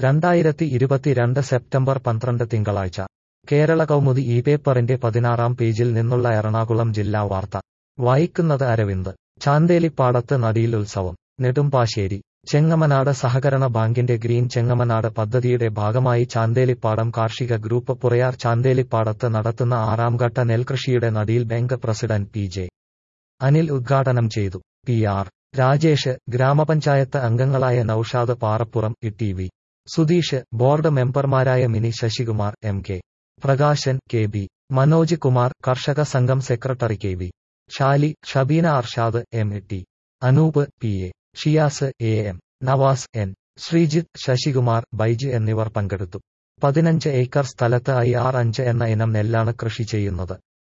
രണ്ടായിരത്തി ഇരുപത്തിരണ്ട് സെപ്റ്റംബർ പന്ത്രണ്ട് തിങ്കളാഴ്ച കേരള കൗമുദി ഈ പേപ്പറിന്റെ പതിനാറാം പേജിൽ നിന്നുള്ള എറണാകുളം ജില്ലാ വാർത്ത വായിക്കുന്നത് അരവിന്ദ് ചാന്തേലിപ്പാടത്ത് നടിയിൽ ഉത്സവം നെടുമ്പാശ്ശേരി ചെങ്ങമനാട് സഹകരണ ബാങ്കിന്റെ ഗ്രീൻ ചെങ്ങമനാട് പദ്ധതിയുടെ ഭാഗമായി ചാന്തേലിപ്പാടം കാർഷിക ഗ്രൂപ്പ് പുറയാർ ചാന്തേലിപ്പാടത്ത് നടത്തുന്ന ആറാംഘട്ട നെൽകൃഷിയുടെ നടിയിൽ bank president P J Anil ഉദ്ഘാടനം ചെയ്തു പി ആർ രാജേഷ് ഗ്രാമപഞ്ചായത്ത് അംഗങ്ങളായ Noushad Parappuram E T V Sudheesh board മെമ്പർമാരായ Mini Sasikumar M K Prakashan K B Manoj Kumar കർഷക സംഘം secretary K V Shali Shabeena Arshad M T Anoop P A Shiyas A M Navas N Sreejith Sasikumar Baij എന്നിവർ പങ്കെടുത്തു പതിനഞ്ച് ഏക്കർ സ്ഥലത്ത് ഐ ആർ അഞ്ച് എന്ന ഇനം നെല്ലാണ് കൃഷി ചെയ്യുന്നത്